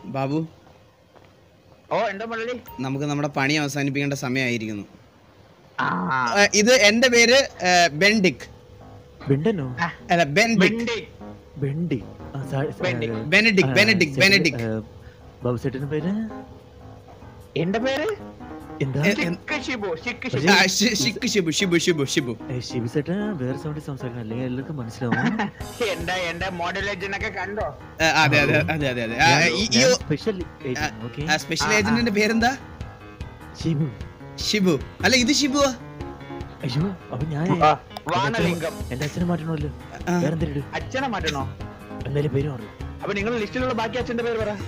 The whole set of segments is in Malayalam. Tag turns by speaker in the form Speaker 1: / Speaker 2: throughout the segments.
Speaker 1: ബാബു
Speaker 2: ഓ എന്താ മുരളി
Speaker 1: നമുക്ക് നമ്മുടെ പണി അവസാനിപ്പിക്കേണ്ട സമയമായിരിക്കുന്നു
Speaker 2: ആ
Speaker 1: ഏ, ഇത് എന്റെ പേര് ഏ, ബെൻഡിക്
Speaker 3: ബെണ്ടനോ
Speaker 1: അല്ല ബെൻഡിക്
Speaker 2: ബെണ്ടി
Speaker 3: ബെണ്ടി ആ, സാ- സാ-
Speaker 2: ബെണ്ടി.
Speaker 1: ബെനഡിക്
Speaker 3: ആ,
Speaker 1: ബെനഡിക്
Speaker 3: ചേട്ടൻ-
Speaker 1: ബെനഡിക്
Speaker 3: ആ, ബാബു ചേട്ടന്റെ പേര്
Speaker 2: എന്റെ പേര്
Speaker 3: എന്താ
Speaker 1: എ-
Speaker 2: ഷിക്ക് ഷിബു ഷിക്ക് ഷിബു
Speaker 1: ആ, ഷി- ഷിക്കു ഷിബു ഷിബു ഷിബു ഷിബു
Speaker 3: ഏ, ശിവ ചേട്ടൻ വേറെ സൗണ്ടിൽ സംസാരിക്കണം അല്ലെങ്കിൽ എല്ലാവർക്കും മനസ്സിലാവും
Speaker 2: എന്റെ എന്റെ മോഡൽ ഏജന്റൊക്കെ കണ്ടോ
Speaker 1: ആ, അതെ അതെ അതെ അതെ അതെ ആ, ഈ- ഈ
Speaker 3: സ്പെഷ്യൽ ഓക്കെ
Speaker 1: സ്പെഷ്യൽ
Speaker 2: ആ, ആ.
Speaker 1: ഏജന്റിന്റെ പേരെന്താ
Speaker 3: ശിവു
Speaker 1: ഷിബു അല്ല ഇത് ഷിബുവാ
Speaker 3: അയ്യോ അപ്പൊ ഞാൻ
Speaker 2: ആ, വാണലിംഗം
Speaker 3: എന്റെ അച്ഛനെ മാറ്റണമല്ലോ
Speaker 1: ആ.
Speaker 3: വേറെ എന്തെങ്കിലും
Speaker 2: അച്ഛനെ മാറ്റണോ
Speaker 3: എന്തായാലും പേര് മാറും
Speaker 2: അപ്പൊ നിങ്ങൾ ലിസ്റ്റിലുള്ള ബാക്കി അച്ഛന്റെ പേര് പറ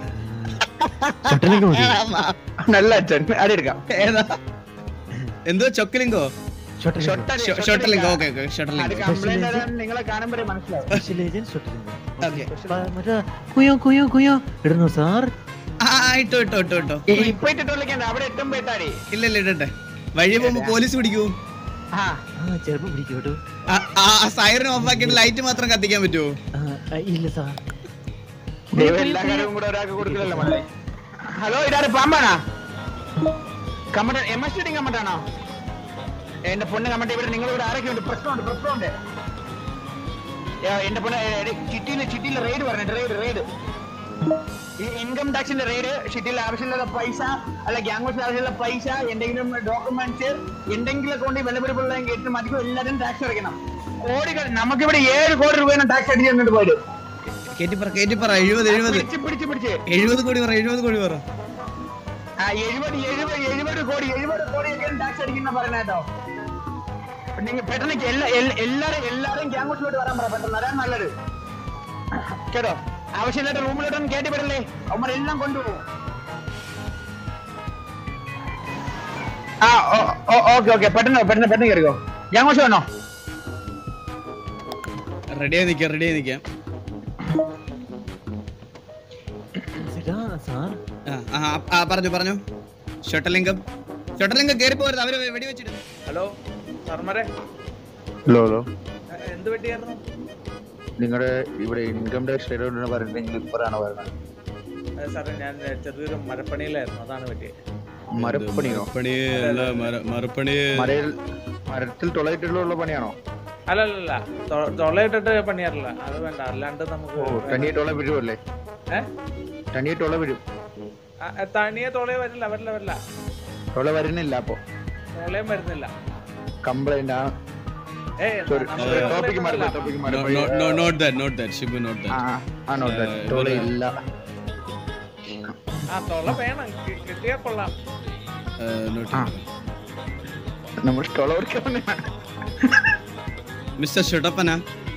Speaker 3: ചട്ടലൊക്കെ മതി
Speaker 2: നല്ല അച്ഛൻ അവിടെ എടുക്കാം
Speaker 1: ഏതാ എന്തോ ചൊക്കലിങ്കോ
Speaker 3: ഷോട്ടലിംഗം
Speaker 2: ഷൊട്ട-
Speaker 1: ഷൊ- ഷൊട്ടലിങ്കോ ഓക്കെ ഓക്കെ
Speaker 2: അത്
Speaker 1: ഷൊട്ടലിങ്കോ
Speaker 2: കംപ്ലൈന്റ് തരാൻ നിങ്ങളെ കാണുമ്പോഴേ മനസ്സിലാവും
Speaker 3: സ്പെഷ്യൽ ഏജന്റ് ഷോട്ടലിംഗം
Speaker 1: ഓക്കെ
Speaker 3: മറ്റേ കുയോ കുയോ കുയോ ഇടണോ സാർ
Speaker 1: ആ ആ, ഇട്ടോ ഇട്ടോ ഇട്ടോ ഇട്ടോ
Speaker 2: ഈ ഇപ്പൊ ഇട്ടിട്ടുള്ള അവിടെ എത്തുമ്പോ എത്താടി
Speaker 1: ഇല്ല ഇല്ല ഇടട്ടെ വഴി പോകുമ്പോ പോലീസ് പിടിക്കൂ
Speaker 2: ആ
Speaker 3: ആ ചെറുപ്പം പിടിക്കും കേട്ടോ
Speaker 1: ആ സൈറൻ ഓഫ് ആക്കിയിട്ട് ലൈറ്റ് മാത്രം കത്തിക്കാൻ പറ്റുമോ
Speaker 3: ആ, ആ, ഇല്ല സാർ
Speaker 2: ദൈവം എല്ലാ കാര്യവും കൂടെ ഒരാൾക്ക് കൊടുക്കില്ലല്ലോ മകളെ ഹലോ ഇതാര് പാമ്പാണാ കമ്മട്ട എം എസ് ടി കമ്മട്ടാണോ എന്റെ പൊണ്ണ് കമ്മട്ട ഇവിടെ നിങ്ങൾ ഇവിടെ ആരൊക്കെ ഉണ്ട് പ്രശ്നമുണ്ട് പ്രശ്നമുണ്ട് ഏ, എന്റെ പൊണ്ണ് ചിറ്റിയില് ചിറ്റിയില് റെയ്ഡ് പറഞ്ഞിട്ട് റെയ്ഡ് റെയ്ഡ് ഈ ഇൻകം ടാക്സിന്റെ റെയ്ഡ് ചിറ്റിയിൽ ആവശ്യമില്ലാത്ത പൈസ അല്ല ഗ്യാങ് ഹൗസിൽ ആവശ്യമുള്ള പൈസ എന്തെങ്കിലും ഡോക്യുമെന്റ്സ് എന്തെങ്കിലും കൊണ്ട് വിലപിടിപ്പുള്ള കേട്ട് മതിക്കും എല്ലാവരും ടാക്സ് അടയ്ക്കണം കോടികൾ നമുക്കിവിടെ ഏഴ് കോടി രൂപയാണ് ടാക്സ് അടിച്ച് തന്നിട്ട് പോയത്
Speaker 1: കേറ്റിപ്പറ കേറ്റിപ്പറ എഴുപത് എഴുപത്
Speaker 2: പിടിച്ച് പിടിച്ച് പിടിച്ച്
Speaker 1: എഴുപത് കോടി പറ എഴുപത് കോടി പറ
Speaker 2: ആ എഴുപത് എഴുപത് എഴുപത് കോടി എഴുപത് കോടിയൊക്കെ ടാക്സ് അടിക്കുന്ന പറയുന്ന കേട്ടോ നിങ്ങൾ പെട്ടെന്ന് എല്ലാ എല്ല- എല്ലാരും എല്ലാരും ക്യാമ്പസിലോട്ട് വരാൻ പറ പെട്ടെന്ന് അതാണ് നല്ലത് കേട്ടോ ആവശ്യമില്ലാത്ത റൂമിലോട്ടൊന്നും കയറ്റി വിടല്ലേ അവന്മാരെല്ലാം കൊണ്ടുപോകും ആ ഓക്കെ ഓക്കെ പെട്ടെന്ന് പെട്ടെന്ന് പെട്ടെന്ന് കയറിക്കോ ക്യാമ്പസ് വേണോ
Speaker 1: റെഡിയായി നിക്കാം റെഡിയായി നിക്കാം
Speaker 3: ചേട്ടാ സാർ
Speaker 1: ആ, ആ, ആ പറഞ്ഞു പറഞ്ഞു ഷട്ടലിംഗം ഷട്ടലിംഗം കയറി പോരുത് അവര് വെടിവെച്ചിടുന്നു
Speaker 4: ഹലോ സാർമാരെ
Speaker 5: ഹലോ ഹലോ
Speaker 4: എന്ത് പറ്റിയായിരുന്നു
Speaker 5: നിങ്ങളുടെ ഇവിടെ ഇൻകം ടാക്സ് റേറ്റ് പറയുന്നത് നിങ്ങൾ ഇപ്പോഴാണ് പറയുന്നത്
Speaker 4: അതെ സാറേ ഞാൻ ഏ, ചെറിയൊരു മരപ്പണിയിലായിരുന്നു അതാണ് പറ്റിയത്
Speaker 5: മരപ്പണിയോ
Speaker 1: മരപ്പണി അല്ല മര- മരപ്പണി
Speaker 5: മരയിൽ മരത്തിൽ തുളയിട്ടിട്ടുള്ള പണിയാണോ
Speaker 4: അല്ലല്ല തൊള്ളയിട്ടിട്ട് പണിയാറില്ല അത് വേണ്ട അല്ലാണ്ട് നമുക്ക്
Speaker 5: ഓ തനിയിട്ടുള്ള വീഴുമല്ലേ
Speaker 4: ഏ?
Speaker 5: തനിയിട്ടുള്ള വീഴും
Speaker 4: ആ, ആ, തനിയെ തോളയെ വരില്ല വരില്ല വരില്ല
Speaker 5: തുള വരുന്നില്ല അപ്പൊ
Speaker 4: തോളയും വരുന്നില്ല
Speaker 5: കംപ്ലൈന്റ് ആണ്
Speaker 4: ഏ
Speaker 5: സോറി
Speaker 4: നമുക്ക്
Speaker 5: ടോപ്പിക്ക് മാറി
Speaker 4: തോളയും
Speaker 5: ടോപ്പിക്ക്
Speaker 1: No,
Speaker 5: മാറി
Speaker 1: no, no, not that, not that, Shibu, not that.
Speaker 5: ആ ആണോ
Speaker 1: ഏ,
Speaker 5: തുളയില്ല
Speaker 4: ആ തൊള്ള വേണം കി- കിട്ടിയാ കൊള്ളാം
Speaker 1: Uh, not
Speaker 5: ആ.
Speaker 1: that.
Speaker 5: നമ്മൾ തുള കൊടുക്കാൻ
Speaker 1: Mr. ഷുട്ടപ്പന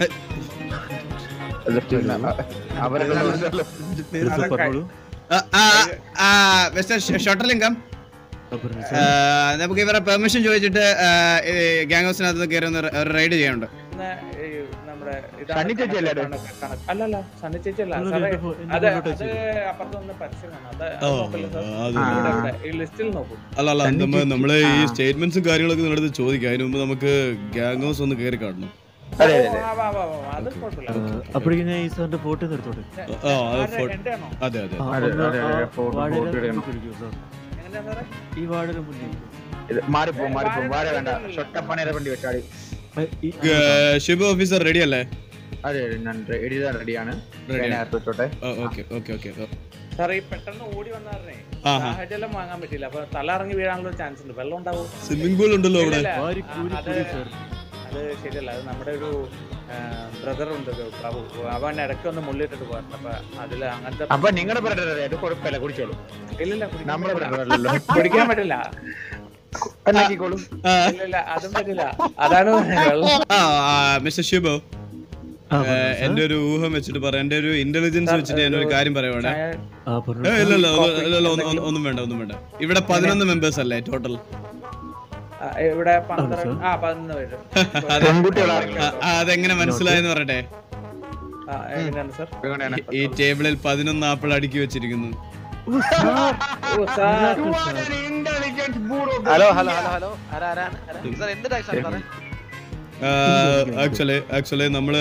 Speaker 5: അവരുടെ
Speaker 3: പേര് സാർ പറഞ്ഞോളൂ
Speaker 1: മിസ്റ്റർ ഷട്ടലിംഗം
Speaker 3: ആ, പറഞ്ഞു സാർ.
Speaker 1: നമുക്ക് ഇവരെ പെർമിഷൻ ചോദിച്ചിട്ട് ഗ്യാങ് ഹൗസിനകത്ത് കയറി ഒന്ന് ഒരു റൈഡ് ചെയ്യാനുണ്ട്
Speaker 4: ഇന്ന് ഈ നമ്മുടെ ഇതാണ്
Speaker 5: സണ്ണി ചേച്ചി അല്ലേ അത്?
Speaker 4: കണക്ക് കണക്ക്. അല്ലല്ല സണ്ണി ചേച്ചി അല്ല
Speaker 3: അല്ല,
Speaker 4: സാറേ
Speaker 3: എന്റെ ഫോ- എന്റെ
Speaker 4: അത്
Speaker 3: ഫോട്ടോ
Speaker 4: അത്
Speaker 3: വെച്ചിട്ട്.
Speaker 4: അപ്പുറത്ത് നിന്ന് പരസ്യമാണ് അത് അത്
Speaker 1: ഓ,
Speaker 4: നോക്കല്ലേ സാർ?
Speaker 1: അത്
Speaker 5: ആ.
Speaker 4: ഇവിടെ, ഇവിടെ. ഈ ലിസ്റ്റിൽ നോക്കൂ
Speaker 1: അല്ല അല്ല
Speaker 5: സണ്ണി
Speaker 1: നമ്മ-
Speaker 5: ചേച്ചി.
Speaker 1: നമ്മള് ഈ
Speaker 5: ആ.
Speaker 1: സ്റ്റേറ്റ്മെന്റ്സും കാര്യങ്ങളൊക്കെ നിങ്ങളുടെ ചോദിക്കാം അതിന് മുമ്പ് നമുക്ക് ഗ്യാങ് ഹൗസ് ഒന്ന് കയറി കാണണം
Speaker 5: അതെ,
Speaker 4: ഓ,
Speaker 5: അതെ.
Speaker 4: ആ, വാ, വാ, വാ, വാ. അത് കുഴപ്പമില്ല
Speaker 3: ആ, അപ്പോഴേക്കും ഞാൻ ഈ സാറിന്റെ ഫോട്ടോ നിർത്തോട്ടെ
Speaker 1: ആ അത്
Speaker 4: ആരുടെ?
Speaker 1: ഫോ-
Speaker 4: എന്റെയാണോ?
Speaker 1: അതെ അതെ
Speaker 3: ആ,
Speaker 5: അതെ,
Speaker 3: ഒന്ന്
Speaker 5: അതെ,
Speaker 3: ആ
Speaker 5: അതെ, ഫോട്ടോ-
Speaker 3: വാഴയുടെ
Speaker 5: ഫോട്ടോ എടുക്കണം.
Speaker 3: മുന്നിൽ ഇരിക്കൂ, സാർ.
Speaker 4: എങ്ങനെയാ സാറേ?
Speaker 3: ഈ വാഴയുടെ മുന്നിൽ
Speaker 5: മാറിപ്പോ മാറിപ്പോ വാര വേണ്ട ഷൊട്ടപ്പണയുടെ വണ്ടി വെച്ചാടി
Speaker 3: ആ, ഈ-
Speaker 1: ഏ, ഷിബു ഓഫീസർ റെഡി അല്ലേ
Speaker 5: അതെ ഞാൻ എഴുതാൻ റെഡിയാണ്
Speaker 1: Ready ആണ്.
Speaker 5: നേരത്തെ വെച്ചോട്ടെ
Speaker 1: ഓക്കെ ഓക്കെ ഓക്കെ
Speaker 4: സാറേ ഈ പെട്ടെന്ന് ഓടി വന്നാറേ
Speaker 1: ആഹാ.
Speaker 4: സാഹചര്യം വാങ്ങാൻ പറ്റില്ല അപ്പൊ തല ഇറങ്ങി വീഴാനുള്ള ചാൻസ് ഉണ്ട് വെള്ളം ഉണ്ടാവും
Speaker 1: സ്വിമ്മിംഗ് പൂൾ ഉണ്ടല്ലോ അവിടെ
Speaker 4: ഇല്ല,
Speaker 3: വാരി
Speaker 4: ആ,
Speaker 3: കൂരി
Speaker 4: അത്
Speaker 3: കൂരി, സാർ.
Speaker 4: അത് ശരിയല്ല അത് നമ്മുടെ ഒരു ബ്രദർ ഉണ്ട് ഒരു ബാബു അവൻ ഇടയ്ക്ക് ഒന്ന് മുള്ളിട്ടിട്ട് പോകാറുണ്ട് അപ്പൊ അതില് അങ്ങനത്തെ
Speaker 5: അപ്പൊ നിങ്ങളുടെ ബ്രദർ അത് കുഴപ്പമില്ല കുടിച്ചോളൂ
Speaker 4: ഇല്ലില്ല കുടിക്കാൻ
Speaker 5: നമ്മുടെ
Speaker 4: പറ്റില്ല.
Speaker 5: ബ്രദർ അല്ലല്ലോ
Speaker 4: കുടിക്കാൻ പറ്റില്ല
Speaker 5: എന്നാക്കിക്കോളൂ
Speaker 1: ആ,
Speaker 4: ഇല്ലില്ല അതും പറ്റില്ല അതാണ് പറഞ്ഞത്. വെള്ളം
Speaker 1: ആ മിസ്റ്റർ ഷിബു
Speaker 3: ആ,
Speaker 1: ഏ,
Speaker 3: പറഞ്ഞു, സാർ.
Speaker 1: എന്റെ ഒരു ഊഹം വെച്ചിട്ട് പറയാം എന്റെ ഒരു ഇന്റലിജൻസ് വെച്ചിട്ട് ഞാനൊരു കാര്യം പറയുവാണ്
Speaker 4: ചായ
Speaker 3: ആ, പറഞ്ഞു,
Speaker 1: ഏ,
Speaker 3: സാർ.
Speaker 1: ഇല്ല ഇല്ല ഒന്ന്- ഇല്ല, ഇല്ല, ഒന്ന്- ഒന്ന്- ഒന്നും വേണ്ട ഒന്നും വേണ്ട ഇവിടെ പതിനൊന്ന് മെമ്പേഴ്സ് അല്ലേ ടോട്ടൽ
Speaker 4: ആ, ഇവിടെ പന്ത്രണ്ട് ആ പതിനൊന്ന് പേര്
Speaker 5: പെൺകുട്ടികളാണ്
Speaker 1: ആ, ആ, അതെങ്ങനെ മനസ്സിലായെന്ന് പറയട്ടെ
Speaker 4: ആ, എങ്ങനെയാണ് സാർ
Speaker 5: എങ്ങനെയാണ്
Speaker 1: ഈ ടേബിളിൽ പതിനൊന്ന് ആപ്പിൾ അടുക്കി വെച്ചിരിക്കുന്നു
Speaker 3: ഓ, സാർ.
Speaker 4: ഓ sir
Speaker 2: intelligence bureau
Speaker 6: hello hello hello hello ആരാ ആരാണ് ആരാ? സാർ എന്ത് ടാക്സ് ആണ് സാറേ
Speaker 1: ആക്ച്വലി ആക്ച്വലി നമ്മള്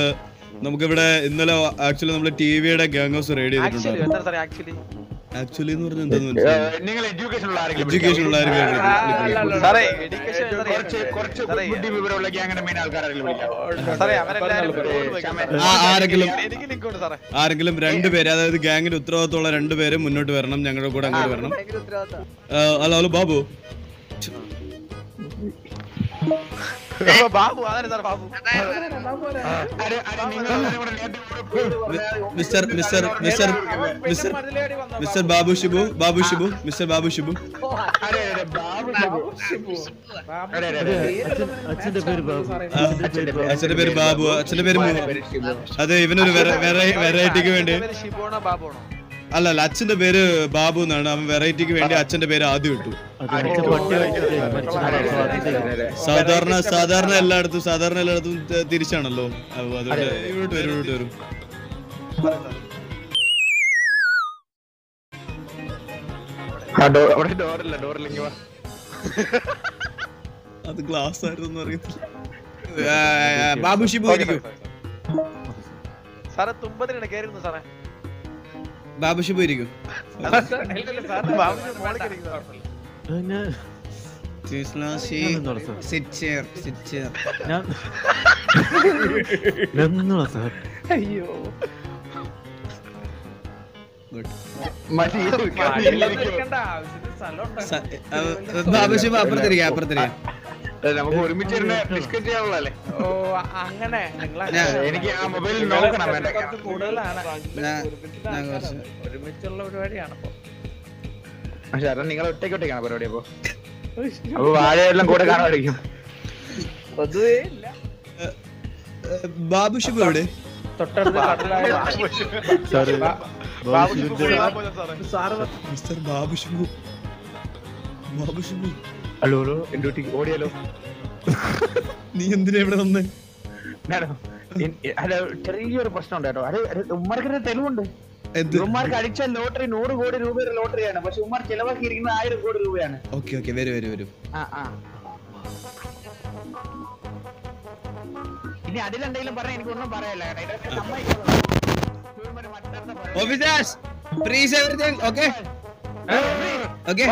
Speaker 1: നമുക്കിവിടെ ഇന്നലെ ആക്ച്വലി നമ്മൾ ടി വിയുടെ ഗ്യാങ് ഹൗസ് റെഡി
Speaker 6: ആക്ച്വലി
Speaker 1: ചെയ്തിട്ടുണ്ടായിരുന്നു
Speaker 6: എന്താ സാറേ ആക്ച്വലി
Speaker 1: ആക്ച്വലി എന്ന് പറഞ്ഞാൽ എന്താന്ന് മനസ്സിലായി
Speaker 2: നിങ്ങൾ എഡ്യൂക്കേഷൻ ഉള്ള ആരെങ്കിലും
Speaker 1: എഡ്യൂക്കേഷൻ ഉള്ള ആരെങ്കിലും
Speaker 2: വിളിക്കാമോ?
Speaker 6: സാറേ എഡ്യൂക്കേഷൻ
Speaker 2: കുറച്ച് കുറച്ച് ബുദ്ധി വിവരമുള്ള ഗ്യാങ്ങിന്റെ മെയിൻ ആൾക്കാരെങ്കിലും വിളിക്കാമോ?
Speaker 6: സാറേ അവരെല്ലാരും code വെക്കും.
Speaker 1: ആ, ആരെങ്കിലും
Speaker 6: എനിക്ക് ലിങ്ക് ഉണ്ട് സാറേ
Speaker 1: ആരെങ്കിലും രണ്ടുപേര് അതായത് ഗ്യാങ്ങിന്റെ ഉത്തരവാദിത്തമുള്ള രണ്ടുപേര് മുന്നോട്ട് വരണം ഞങ്ങളുടെ കൂടെ അങ്ങോട്ട് വരണം ആ, ഹലോ ഹലോ ബാബു
Speaker 6: ഓ, ബാബു അതാണ് സാർ ബാബു
Speaker 2: ആര് ആര് നിങ്ങൾ എല്ലാവരും കൂടെ നേരത്തെ കൂടെ പോയി
Speaker 1: mister mister mister mister mister Babu Shibu Babu Shibu mister Babu Shibu
Speaker 2: അതെ, അതെ, ബാബു ഷിബു. അതെ, അതെ, അതെ.
Speaker 3: അച്ഛൻ അച്ഛന്റെ പേര് ബാബു
Speaker 1: ആ, അച്ഛന്റെ പേര് ബാബു അച്ഛന്റെ പേര് മു- അതെ ഇവനൊരു വെറൈറ്റിക്ക് വേണ്ടി
Speaker 6: പേര് ഷിബുണോ ബാബുണോ
Speaker 1: അല്ല അല്ല അച്ഛന്റെ പേര് ബാബു എന്നാണ് അവൻ വെറൈറ്റിക്ക് വേണ്ടി അച്ഛന്റെ പേര് ആദ്യം ഇട്ടു
Speaker 3: അത് അച്ഛൻ പട്ടി വാങ്ങിച്ചിട്ട് മരിച്ചതാണ് അപ്പൊ അതിന്റെ
Speaker 1: സാധാരണ സാധാരണ എല്ലായിടത്തും സാധാരണ എല്ലായിടത്തും ത- തിരിച്ചാണല്ലോ അപ്പൊ അതുകൊണ്ട് ഇവിടോട്ട് വരും ഇവിടോട്ട് വരും
Speaker 2: ആ, ഡോ- അവിടെ ഡോറില്ല ഡോറില്ലെങ്കിൽ വാ
Speaker 1: അത് ഗ്ലാസ് ആയിരുന്നു അറിയത്തില്ല ആ, ആ, ബാബു ഷിബു ഇരിക്കും
Speaker 6: സാറേ തുമ്പതിനാണ് കയറിയിരുന്നു സാറേ
Speaker 1: ബാബു ഷിബു ഇരിക്കും
Speaker 6: ബാബുവിന്റെ മോളിൽ കയറിയിരുന്നു സാറേ.
Speaker 3: അത് ഞാൻ ഞാൻ നിന്നോളാം സാർ ഞാൻ ഞാൻ നിന്നോളാം സാർ
Speaker 2: മതി
Speaker 1: ബാബു ഷിബു അപ്പുറത്തിരിക്കാം അപ്പുറത്തിരിക്കാം
Speaker 2: അതെ, നമുക്ക് ഒരുമിച്ച് ഇരുന്ന് ഡിസ്കസ് ചെയ്യാനുള്ളതല്ലേ
Speaker 4: ഓ അങ്ങനെ നിങ്ങൾ
Speaker 1: ഞാൻ-
Speaker 2: എനിക്ക് ആ മൊബൈലിൽ നോക്കണം വേണ്ട
Speaker 4: കുറച്ച് കൂടുതലാണ്
Speaker 1: ഞാൻ- ഞാൻ കുറച്ച്
Speaker 4: ഒരുമിച്ചുള്ള പരിപാടിയാണ് ഇപ്പൊ
Speaker 2: പക്ഷെ അത് നിങ്ങൾ ഒറ്റയ്ക്ക് ഒറ്റയ്ക്കാണ് പരിപാടി അപ്പൊ അപ്പൊ വാഴയെല്ലാം കൂടെ കാണുമായിരിക്കും
Speaker 4: പൊതുവേ ഇല്ല
Speaker 1: ബാബു ഷിബു എവിടെ
Speaker 4: തൊട്ടടുത്ത് കടലായ
Speaker 3: സാറ്
Speaker 6: ബാബു
Speaker 3: ബാബു
Speaker 6: ഷിബു
Speaker 3: ശിവന്റെ
Speaker 6: പോയി സാറേ
Speaker 1: mister Babu Shibu Babu Shibu
Speaker 2: hello hello എന്റെ കുട്ടിക്ക് ഓടിയാലോ
Speaker 1: നീ എന്തിനാ ഇവിടെ വന്നേ
Speaker 2: മാഡം അല്ല ചെറിയൊരു പ്രശ്നം ഉണ്ട് കേട്ടോ അത് ഉമ്മാർക്ക് തെളിവുണ്ട്
Speaker 1: എന്ത്
Speaker 2: ഉമ്മാർക്ക് അടിച്ച ലോട്ടറി നൂറ് കോടി രൂപയുടെ ലോട്ടറിയാണ് പക്ഷെ ഉമ്മാർ ചെലവാക്കിയിരിക്കുന്നത് ആയിരം കോടി രൂപയാണ്
Speaker 1: ഓക്കെ ഓക്കെ വരൂ വരൂ വരൂ
Speaker 2: ആ ആ ഇനി അതിലെന്തെങ്കിലും പറഞ്ഞ എനിക്കൊന്നും പറയല്ല കേട്ടോ. ഇതൊക്കെ സമ്മതിക്കണം. ഇവന്മാര് മറ്റൊരുത്തൻ പറയും.
Speaker 1: Officers freeze everything okay okay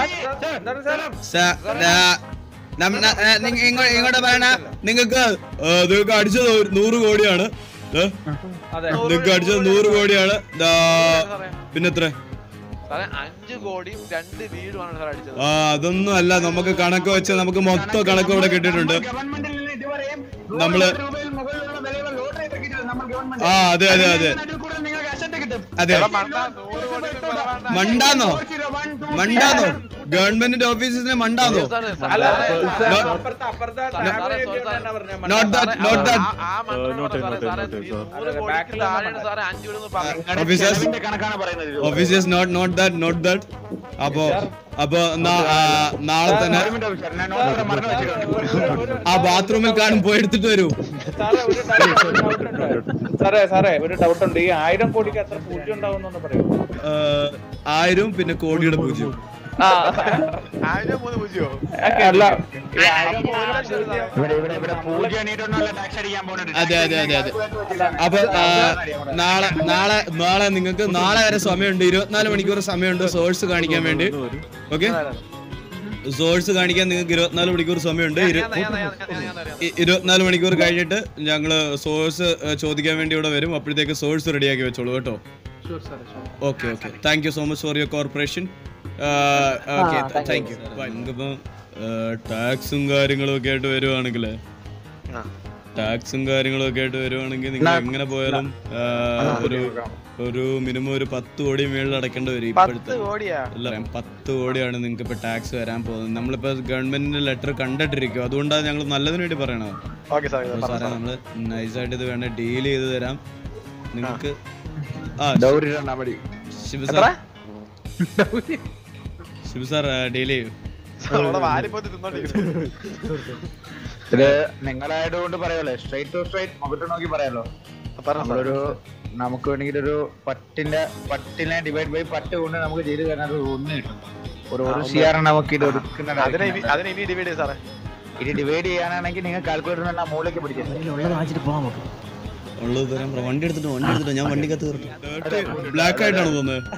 Speaker 1: ഇങ്ങോട്ട് പറയണ നിങ്ങൾക്ക് നിങ്ങൾക്ക് അടിച്ചത് ഒരു നൂറ് കോടിയാണ് ഏ?
Speaker 4: അതെ
Speaker 1: നിങ്ങൾക്ക് അടിച്ചത് നൂറ് കോടിയാണ് ദാ,
Speaker 6: സാറേ
Speaker 1: പിന്നെ എത്ര
Speaker 6: സാറേ അഞ്ച് കോടിയും രണ്ട് വീടുമാണ് സാർ അടിച്ചത്
Speaker 1: ആ അതൊന്നും അല്ല നമുക്ക് കണക്ക് വെച്ച് നമുക്ക് മൊത്തം കണക്ക് ഇവിടെ കിട്ടിയിട്ടുണ്ട്
Speaker 2: ഗവൺമെന്റിൽ നിന്ന് ഇതുവരെയും നൂറ്
Speaker 1: നമ്മള്
Speaker 2: കോടി രൂപയിൽ മുകളിലുള്ള വിലയുള്ള ലോട്ടറി ഇറക്കിയിട്ടുണ്ട് നമ്മൾ ഗവൺമെന്റ്.
Speaker 1: ആ അതെ അതെ അതെ
Speaker 2: അതിൽ കൂടുതൽ നിങ്ങൾക്ക് അസറ്റ് കിട്ടും.
Speaker 1: അതെ
Speaker 6: എടാ, മണ്ടാ, നൂറ് കോടി കുറവാണ്.
Speaker 1: മണ്ടാന്നോ
Speaker 2: Four zero one two
Speaker 1: മണ്ടാന്നോ ഗവൺമെന്റിന്റെ ഓഫീസിനെ മണ്ടാന്നോ
Speaker 6: സാറേ,
Speaker 4: അല്ല
Speaker 6: സാറേ,
Speaker 1: No.
Speaker 4: അപ്പുറത്തെ അപ്പുറത്തെ
Speaker 6: സാറേ,
Speaker 4: ടാബ്
Speaker 6: സാറേ,
Speaker 4: വേണ്ടിയിട്ടാണ്
Speaker 6: സാറേ,
Speaker 4: പറഞ്ഞത്.
Speaker 1: നോട്ട് ദാറ്റ് നോട്ട് ദാറ്റ്
Speaker 6: ആ- ആ മണ്ടൻ
Speaker 3: നോട്ട്
Speaker 6: പറഞ്ഞ
Speaker 3: നോട്ട്
Speaker 6: സാറേ,
Speaker 3: നോട്ട്
Speaker 6: ഈ
Speaker 3: സാർ.
Speaker 6: നൂറ്
Speaker 4: അതെ,
Speaker 6: കോടിക്ക്
Speaker 4: ബാക്കിലുള്ള
Speaker 6: താഴെയാണ് സാറേ അഞ്ച് വീട് പറഞ്ഞു
Speaker 2: നിങ്ങളുടെ
Speaker 1: Officers-
Speaker 2: ചെലവിന്റെ കണക്കാണ് പറയുന്നത് ഇത്.
Speaker 1: Officers note note that note that അപ്പോ അപ്പൊ നാ- ആ, നാളെ തന്നെ
Speaker 2: ഒരു minute officer, ഞാൻ note ഇവിടെ മറന്നു വെച്ചിട്ടുണ്ട്.
Speaker 1: ആ ബാത്റൂമിൽ കാണും പോയി എടുത്തിട്ട് വരൂ
Speaker 4: സാറേ ഒരു doubt- ഒരു doubt ഉണ്ട്. സാറേ സാറേ ഒരു ഡൗട്ട് ഉണ്ട് ഈ ആയിരം കോടിക്ക് എത്ര പൂജ്യം ഉണ്ടാവും പറയൂ
Speaker 1: ആ, ആയിരം പിന്നെ കോടിയുടെ പൂജ്യം
Speaker 6: ആയിരം മൂന്ന് പൂജ്യമോ
Speaker 4: അല്ല
Speaker 6: ഈ ആയിരം ഒരു ലക്ഷം സാറേ.
Speaker 2: ഇവിടെ ഇവിടെ ഇവിടെ പൂജ്യം എണീറ്റൊന്നുമല്ല ടാക്സ് അടിക്കാൻ പോകുന്നുണ്ട്
Speaker 1: അതെ അതെ അതെ അതെ അപ്പൊ ആ, നാളെ നാളെ നാളെ നിങ്ങൾക്ക് നാളെ വരെ സമയമുണ്ട് ഇരുപത്തിനാല് മണിക്കൂർ സമയമുണ്ട് സോഴ്സ് കാണിക്കാൻ വേണ്ടി ഓക്കെ സോഴ്സ് കാണിക്കാൻ നിങ്ങൾക്ക് ഇരുപത്തിനാല് മണിക്കൂർ സമയമുണ്ട് ഇരു-
Speaker 6: ഞാൻ- ഞാൻ- ഞാൻ- ഞാൻ- ഞാൻ അറിയാം.
Speaker 1: ഇ- ഇരുപത്തിനാല് മണിക്കൂർ കഴിഞ്ഞിട്ട് ഞങ്ങള് സോഴ്സ് ചോദിക്കാൻ വേണ്ടി ഇവിടെ വരും അപ്പോഴത്തേക്ക് സോഴ്സ് റെഡിയാക്കി വെച്ചോളൂ കേട്ടോ okay okay thank you so much for your corporation okay thank you നിങ്ങൾക്കിപ്പം ടാക്സും കാര്യങ്ങളും ഒക്കെ ആയിട്ട് വരുവാണെങ്കിൽ
Speaker 6: ആ.
Speaker 1: ടാക്സും കാര്യങ്ങളും ഒക്കെ ആയിട്ട് വരുവാണെങ്കിൽ നിങ്ങൾ എങ്ങനെ പോയാലും ആ, ഒരു ഒരു മിനിമം ഒരു പത്ത് കോടി മേളിൽ അടക്കേണ്ടി വരും
Speaker 6: പത്ത്
Speaker 1: ഇപ്പോഴത്തെ
Speaker 6: കോടിയാ
Speaker 1: അല്ല പത്ത് കോടിയാണ് നിങ്ങൾക്ക് ഇപ്പൊ ടാക്സ് വരാൻ പോകുന്നത് നമ്മളിപ്പോ ഗവൺമെന്റിന്റെ ലെറ്റർ കണ്ടിട്ടിരിക്കും അതുകൊണ്ടാണ് ഞങ്ങൾ നല്ലതിന് വേണ്ടി പറയണത്
Speaker 6: ഓക്കെ സാർ
Speaker 1: അപ്പൊ സാറേ നമ്മള് നൈസായിട്ട് ഇത് വേണ്ട ഡീൽ ചെയ്ത് തരാം നിങ്ങൾക്ക് ആ
Speaker 2: ഡൗരി രണ്ടാം മതി
Speaker 1: ശിവ
Speaker 6: എത്ര
Speaker 1: സാർ ശിവ സാർ ഡീൽ ചെയ്യും
Speaker 6: അവിടെ വാരിപ്പോത്തി തിന്നോണ്ടിരിക്കുന്നു
Speaker 2: ഇത് നിങ്ങളായതുകൊണ്ട് പറയാലോ സ്ട്രൈറ്റ് ടു സ്ട്രൈറ്റ് മുഖത്ത് നോക്കി പറയാലോ
Speaker 6: പറഞ്ഞു
Speaker 2: നമ്മളൊരു നമുക്ക് വേണമെങ്കിൽ ഒരു പത്തിന്റെ പത്തിനെ ഡിവൈഡ് ബൈ പത്ത് കൊണ്ട് നമുക്ക് ചെയ്ത് തരാൻ ഒരു ഒന്ന് കിട്ടും ഒരു ഒരു സിആർ നമുക്ക് ഇത് എടുക്കുന്ന
Speaker 6: അതിനെ ഇനി- അതിനെ ഇനി ഡിവൈഡ് ചെയ്ത് സാറേ
Speaker 2: ഇത് ഡിവൈഡ് ചെയ്യാനാണെങ്കിൽ നിങ്ങൾ കാൽക്കുലേറ്റർ ആ മൂലയ്ക്ക് പിടിക്കാം
Speaker 3: ഉള്ളത് വാങ്ങിച്ചിട്ട് പോവാം നമുക്ക്
Speaker 1: ഉള്ളത് തരാം ബ്രോ വണ്ടി എടുത്തിട്ട് വണ്ടി എടുത്തിട്ട് ഞാൻ വണ്ടിക്കകത്ത് കയറട്ടെ ബ്ലാക്ക് ആയിട്ടാണ് തോന്നുന്നത്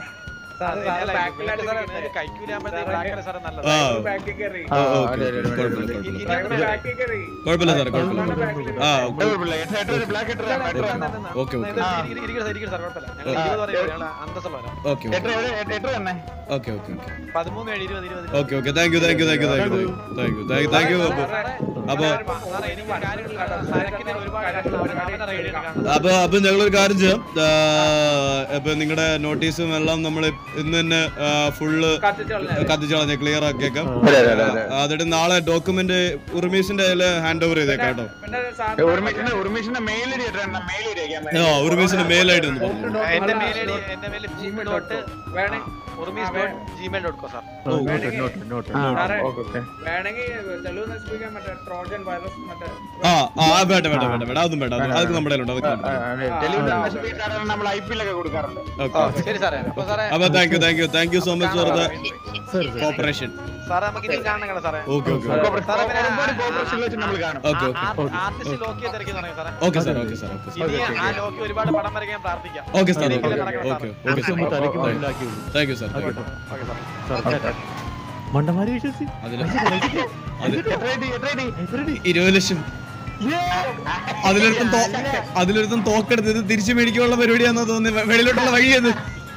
Speaker 6: കൈക്കൂലാകുമ്പോഴത്തേക്ക് സാറേ നല്ലത്
Speaker 1: ആ
Speaker 4: ബാക്കിൽ കയറി
Speaker 1: ആ, ഓക്കേ, ഓക്കേ. കുഴപ്പമില്ല കുഴപ്പമില്ല
Speaker 4: ബാക്കിൽ കയറി
Speaker 1: കുഴപ്പമില്ല സാറേ കുഴപ്പമില്ല ആ
Speaker 2: കുഴപ്പമില്ല. എത്ര എത്ര ഒരു black എത്ര എത്ര
Speaker 1: ഓക്കെ ഓക്കെ
Speaker 6: ഇരിക്കണം സാർ കുഴപ്പമില്ല ഞങ്ങൾ ഇരുപത് പറയും ഞങ്ങൾ അന്തസ്സുള്ളവരാ
Speaker 1: ഓക്കെ
Speaker 2: എത്ര എത്ര എത്ര തന്നെ
Speaker 1: ഓക്കെ ഓക്കെ ഓക്കെ
Speaker 6: പതിമൂന്ന് ഏഴ് ഇരുപത് ഇരുപത്
Speaker 1: okay okay thank you thank you thank you thank you thank you thank you thank you അപ്പൊ
Speaker 6: സാറേ എനിക്ക് കാര്യങ്ങൾ സരക്കിന് ഒരുപാട് അവനെ റൈഡ് എടുക്കണം
Speaker 1: അപ്പൊ അപ്പൊ ഞങ്ങളൊരു കാര്യം ചെയ്യാം ആ, ഇപ്പൊ നിങ്ങളുടെ നോട്ടീസും എല്ലാം നമ്മൾ ഇന്ന് തന്നെ ഫുള്ള്
Speaker 4: കത്തിച്ച് കളഞ്ഞാ
Speaker 1: കത്തിച്ച് കളഞ്ഞ ക്ലിയർ ആക്കിയേക്കാം
Speaker 5: അതെ, അതെ, അതെ, അതെ.
Speaker 1: ആ, എന്നിട്ട് നാളെ ഡോക്യുമെന്റ് ഉർമീസിന്റെ കയ്യിൽ ഹാൻഡ് ഓവർ ചെയ്തേക്കാം കേട്ടോ
Speaker 4: പിന്നെ സാധനം
Speaker 2: ഉർമിഷിന്റെ ഉർമിഷിന്റെ മെയിൽ ഐഡി എത്ര മെയിൽ ഐഡി അയക്കാൻ
Speaker 1: ആ ഉർമീസിന്റെ മെയിലായിട്ട് ഒന്ന് പറഞ്ഞു
Speaker 6: എന്റെ മെയിൽ ഐ ഡി എന്റെ മെയിൽ ജിമെയിൽ ഡോട്ട്
Speaker 4: വേണേ
Speaker 6: Urmis dot Gmail dot com sir
Speaker 3: note note note
Speaker 4: സാറേ
Speaker 2: ഓക്കെ ഓക്കെ
Speaker 4: വേണമെങ്കിൽ തെളിവ് നശിപ്പിക്കാൻ മറ്റേ ട്രോജൻ വൈറസ് മറ്റേ
Speaker 1: ആ ആ വേണ്ട വേണ്ട വേണ്ട വേണ്ട അതൊന്നും വേണ്ട അത് അതൊക്കെ നമ്മുടെ കയ്യിലുണ്ട് അതൊക്കെ ഉണ്ട്.
Speaker 2: ഡെലിവറി നമ്മൾ ഐ പി എല്ലൊക്കെ കൊടുക്കാറുണ്ട്
Speaker 1: ഓക്കെ
Speaker 6: ശരി സാറേ അപ്പൊ സാറേ
Speaker 1: അപ്പൊ thank you thank you thank you so much for the cooperation
Speaker 6: സാറേ നമുക്ക് ഇനിയും കാണണം കേട്ടോ സാറേ
Speaker 1: ഓക്കെ ഓക്കെ
Speaker 6: സാറേ പിന്നെ
Speaker 2: ഒരുപാട് കോപ്പറേഷൻ വെച്ച് നമ്മൾ കാണും
Speaker 1: ഓക്കെ ഓക്കെ
Speaker 6: ആർട്ടിസ്റ്റ് ലോക്കി തിരക്കി തുടങ്ങി സാറേ
Speaker 1: okay sir okay sir okay
Speaker 6: ഇനി ആ ലോക്കി ഒരുപാട് പടം വരയ്ക്കാൻ പ്രാർത്ഥിക്കാം
Speaker 1: ഓക്കെ സാർ
Speaker 6: ഇനിയെങ്കിലും
Speaker 1: ഓക്കെ
Speaker 6: നടക്കണം
Speaker 1: ഓക്കെ
Speaker 6: സാറേ.
Speaker 1: ഓക്കെ
Speaker 3: ഒന്ന് തലയ്ക്ക് മുന്നിലാക്കി വിടും.
Speaker 1: Thank you sir thank you
Speaker 6: okay sir
Speaker 3: മണ്ടന്മാര് വിശ്വസി
Speaker 1: അതിൽ അത്
Speaker 2: എത്ര ഐഡി എത്ര ഐഡി
Speaker 1: ഇരുപത് ലക്ഷം അതിലൊരുത്തൻ തോ- അതിലൊരുത്തൻ തോക്കെടുത്ത് ഇത് തിരിച്ചു മേടിക്കാനുള്ള പരിപാടിയാണെന്ന് തോന്നി വെ- വെളിയിലോട്ടുള്ള വഴിയത്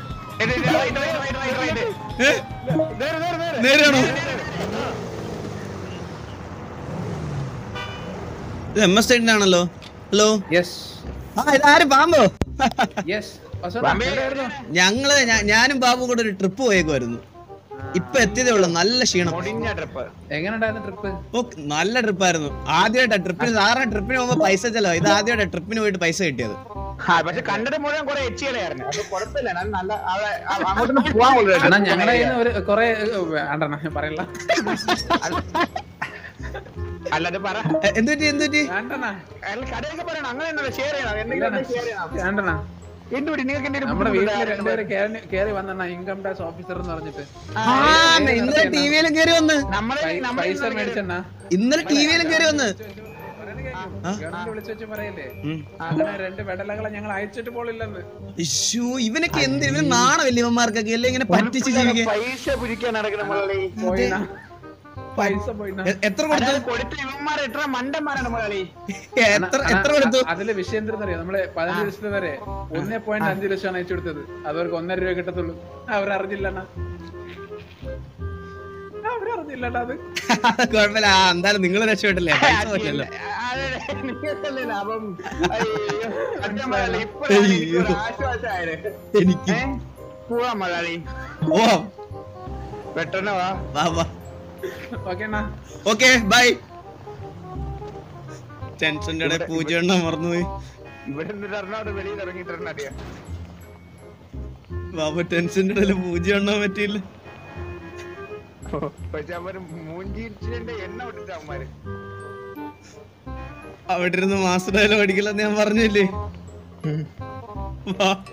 Speaker 1: ഏ? നേരെയാണോ ഇത് എം എസ് സ്റ്റേറ്റിനാണല്ലോ ഹലോ
Speaker 7: യെസ്
Speaker 1: ആ ഇതാരും പാമ്പോ
Speaker 7: യെസ്
Speaker 1: ഞങ്ങള് ഞാ- ഞാനും ബാബും കൂടെ ഒരു ട്രിപ്പ് പോയേക്കുമായിരുന്നു ഇപ്പൊ എത്തിയതേ ഉള്ളൂ നല്ല ക്ഷീണം
Speaker 2: മുടിഞ്ഞ ട്രിപ്പ്
Speaker 7: എങ്ങനെയുണ്ടായിരുന്നു ട്രിപ്പ്
Speaker 1: ഓ നല്ല ട്രിപ്പായിരുന്നു ആദ്യമായിട്ടാ ട്രിപ്പിന് സാധാരണ ട്രിപ്പിന് പോകുമ്പോ പൈസ ചെലവാ ഇത് ആദ്യമായിട്ടാ ട്രിപ്പിന് പോയിട്ട് പൈസ കിട്ടിയത്
Speaker 2: ആ പക്ഷെ കണ്ടിട്ട് മുഴുവൻ കുറെ എച്ചികളായിരുന്നു അത് കുഴപ്പമില്ല എന്നാലും നല്ല അവിടെ- അ- അങ്ങോട്ടൊന്ന് പോവാൻ കൊള്ളു
Speaker 7: അണ്ണാ ഞങ്ങളുടെ കയ്യിൽ നിന്ന് ഒരു കുറെ വേണ്ടണ്ണ ഞാൻ പറയല്ല
Speaker 2: അല്ലാതെ പറ
Speaker 1: എ- എന്തുപറ്റി എന്തുപറ്റി
Speaker 7: വേണ്ടണ്ണ
Speaker 2: അല്ല കടയൊക്കെ പറയണം അങ്ങനെ ഒന്നുമില്ല ഷെയർ ചെയ്യണം എന്തെങ്കിലും ഷെയർ ചെയ്യണം
Speaker 7: വേണ്ടണ്ണ
Speaker 2: എന്തുപറ്റി നിങ്ങൾക്ക് എന്തെങ്കിലും
Speaker 7: നമ്മുടെ
Speaker 2: ബുദ്ധിമുട്ട്
Speaker 7: വീട്ടിൽ
Speaker 2: ആരെങ്കിലും
Speaker 7: രണ്ടുപേരെ കയറി വന്നെണ്ണ ഇൻകം ടാക്സ് ഓഫീസർ എന്ന് പറഞ്ഞിട്ട്
Speaker 1: ആ ഇന്നലെ ടിവിയിലും കയറി വന്ന്
Speaker 2: നമ്മളെ
Speaker 7: പൈ-
Speaker 2: നമ്മളെ
Speaker 7: പൈസ മേടിച്ചെണ്ണ
Speaker 1: ഇന്നലെ ടിവിയിലും കയറി വന്ന്
Speaker 7: ഗവൺമെന്റ് വിളിച്ചു വെച്ച് പറയല്ലേ അങ്ങനെ രണ്ട് വെടലകളെ ഞങ്ങൾ അയച്ചിട്ട് പോളില്ലെന്ന്
Speaker 1: ഇശ്ശൂ, ഇവനൊക്കെ എന്ത് ഇവന് നാണമില്ല ഇവന്മാർക്കൊക്കെ അല്ലേ ഇങ്ങനെ പറ്റിച്ച് ജീവിക്കാൻ
Speaker 2: പൈസ പിരിക്കാൻ നടക്കണം മുതലാളി
Speaker 7: പോയിണ്ണ പൈസ പോയിണ്ണ
Speaker 1: എ- എത്ര കൊടുത്തു
Speaker 2: അതായത് കൊടുത്ത ഇവന്മാർ എത്ര മണ്ടന്മാരാണ് മുതലാളി
Speaker 1: എത്ര എത്ര കൊടുത്തു
Speaker 7: അതിലെ വിഷയം എന്തെന്നറിയോ നമ്മള് പതിനഞ്ച് ലക്ഷത്തിന് വരെ ഒന്നേ പോയിന്റ് അഞ്ച് ലക്ഷമാണ് അയച്ചു കൊടുത്തത് അതവർക്ക് ഒന്നര രൂപ കിട്ടത്തുള്ളൂ അവരറിഞ്ഞില്ലണ്ണ അവരറിഞ്ഞില്ലണ്ണ അത്
Speaker 1: കുഴപ്പമില്ല ആ, എന്തായാലും നിങ്ങൾ രക്ഷപ്പെട്ടില്ലേ പൈസ പറ്റില്ലല്ലോ
Speaker 2: അതെ, നിങ്ങൾക്കല്ലേ ലാഭം അയ്യോ സത്യം മുതലാളി ഇപ്പോഴാണ് എനിക്കൊരു ആശ്വാസമായത്
Speaker 1: എനിക്ക്
Speaker 2: ഏ? പോവാം മുതലാളി
Speaker 1: ഓ
Speaker 2: പെട്ടെന്ന് വാ
Speaker 1: വാ വാ
Speaker 7: ഓക്കെ അണ്ണാ
Speaker 1: ഓക്കെ ബൈ ടെൻഷന്റെ ഇടയിൽ പൂജ എണ്ണം മറന്നുപോയി
Speaker 2: ഇവിടെ നിന്ന് എറണാകുളം വെളിയിൽ ഇറങ്ങിയിട്ട് അറിയാ
Speaker 1: ബാബു ടെൻഷന്റെ ഇടയിൽ പൂജ എണ്ണാൻ പറ്റിയില്ല
Speaker 2: പക്ഷെ അവര് മൂഞ്ചിരിച്ചിന്റെ എണ്ണ വിട്ടിട്ട് അവന്മാര്
Speaker 1: അവിടെ ഇരുന്ന് മാസ്റ്റർ ഡയലോഗ് അടിക്കില്ലെന്ന് ഞാൻ പറഞ്ഞില്ലേ വാ